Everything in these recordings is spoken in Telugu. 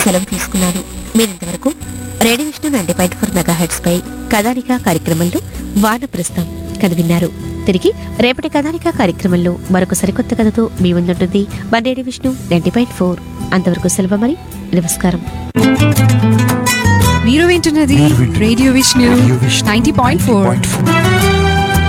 సెలవు తీసుకున్నాను మీరింతవరకు radio Vishnu ninety point four megahertz పై కథానిక కార్యక్రమంలో వానప్రస్థం కథ విన్నారు తిరిగి రేపటి కథానిక కార్యక్రమంలో మరొక సరికొత్త కథతో మీ ముందుంటుంది మన radio Vishnu ninety point four అంతవరకు సెలవు మరి నమస్కారం మీరు వింటున్నది మీరు వింటున్నది radio Vishnu radio Vishnu ninety point four 90.4.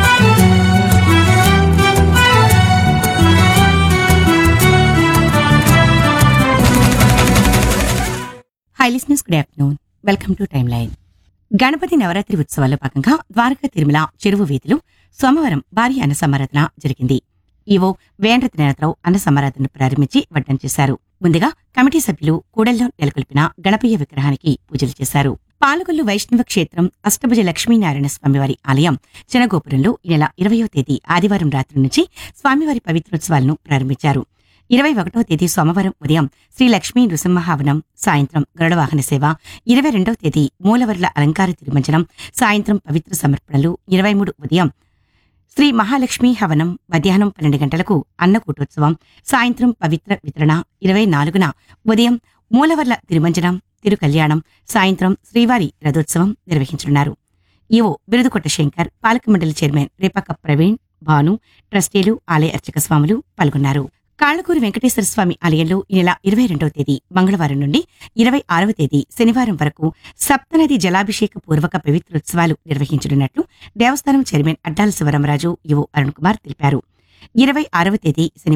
Hi listeners good afternoon welcome to time line Ganapati Navaratri ఉత్సవాల్లో భాగంగా ద్వారకా తిరుమల చెరువు వీధిలో సోమవారం భారీ అన్న సమారాధన జరిగింది ఈవో వేంద్రనాథరావు అన్న సమారాధనను ప్రారంభించి వడ్డం చేశారు ముందుగా కమిటీ సభ్యులు కూడల్లో నెలకొల్పిన గణపయ్య విగ్రహానికి పూజలు చేశారు పాలకొల్లు వైష్ణవ క్షేత్రం అష్టభుజ లక్ష్మీనారాయణ స్వామివారి ఆలయం చినగోపురంలో ఈ నెల ఇరవయో తేదీ ఆదివారం రాత్రి నుంచి స్వామివారి పవిత్రోత్సవాలను ప్రారంభించారు ఇరవై ఒకటో తేదీ సోమవారం ఉదయం శ్రీ లక్ష్మీ నృసింహహవనం సాయంత్రం గరుడవాహన సేవ ఇరవై రెండవ తేదీ మూలవర్ల అలంకార తిరుమంజనం సాయంత్రం పవిత్ర సమర్పణలు ఇరవై మూడు ఉదయం శ్రీ మహాలక్ష్మి హవనం మధ్యాహ్నం పన్నెండు గంటలకు అన్నకూటోత్సవం సాయంత్రం పవిత్ర వితరణ ఇరవై నాలుగున ఉదయం మూలవర్ల తిరుమంజనం తిరుకల్యాణం సాయంత్రం శ్రీవారి రథోత్సవం నిర్వహించనున్నారు ఈవో బిరుదుకొట్ట శంకర్ పాలక మండలి చైర్మన్ రేపక్క ప్రవీణ్ భాను ట్రస్టీలు ఆలయ అర్చక స్వాములు పాల్గొన్నారు కాళ్లకూరి వెంకటేశ్వర స్వామి ఆలయంలో ఈ నెల ఇరవై రెండవ తేదీ మంగళవారం నుండి ఇరవై ఆరవ తేదీ శనివారం వరకు సప్తనది జలాభిషేక పూర్వక పవిత్రోత్సవాలు నిర్వహించనున్నట్లు దేవస్థానం చైర్మన్ అడ్డాల శివరామరాజు యువ అరుణ్ కుమార్ తెలిపారు ఇరవై ఆరవ తేదీ శనివారం